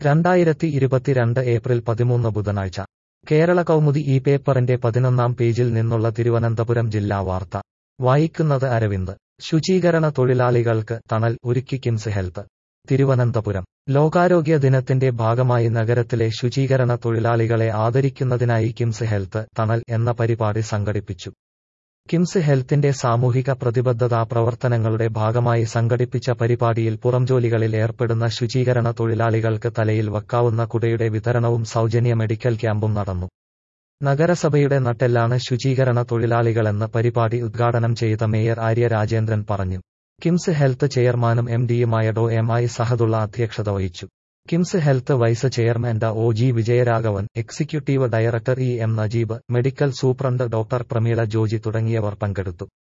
രണ്ടായിരത്തി ഇരുപത്തിരണ്ട് ഏപ്രിൽ പതിമൂന്ന് ബുധനാഴ്ച കേരള കൗമുദി ഈ പേപ്പറിന്റെ പതിനൊന്നാം പേജിൽ നിന്നുള്ള തിരുവനന്തപുരം ജില്ലാ വാർത്ത വായിക്കുന്നത് അരവിന്ദ് ശുചീകരണ തൊഴിലാളികൾക്ക് തണൽ ഒരുക്കി കിംസ് ഹെൽത്ത് തിരുവനന്തപുരം ലോകാരോഗ്യ ദിനത്തിന്റെ ഭാഗമായി നഗരത്തിലെ ശുചീകരണ തൊഴിലാളികളെ ആദരിക്കുന്നതിനായി കിംസ് ഹെൽത്ത് തണൽ എന്ന പരിപാടി സംഘടിപ്പിച്ചു കിംസ് ഹെൽത്തിന്റെ സാമൂഹിക പ്രതിബദ്ധതാ പ്രവർത്തനങ്ങളുടെ ഭാഗമായി സംഘടിപ്പിച്ച പരിപാടിയിൽ പുറംജോലികളിൽ ഏർപ്പെടുന്ന ശുചീകരണ തൊഴിലാളികൾക്ക് തലയിൽ വക്കാവുന്ന കുടയുടെ വിതരണവും സൗജന്യ മെഡിക്കൽ ക്യാമ്പും നടന്നു നഗരസഭയുടെ നട്ടെല്ലാണ് ശുചീകരണ തൊഴിലാളികളെന്ന് പരിപാടി ഉദ്ഘാടനം ചെയ്ത മേയർ ആര്യ രാജേന്ദ്രൻ പറഞ്ഞു കിംസ് ഹെൽത്ത് ചെയർമാനും എം ഡിയുമായ ഡോ എം ഐ സഹദുള്ള അധ്യക്ഷത വഹിച്ചു കിംസ് ഹെൽത്ത് വൈസ് ചെയർമാൻ ഡ O G Vijayaraghavan executive director E M Najeeb medical superintendent doctor Prameela Joji തുടങ്ങിയവർ പങ്കെടുത്തു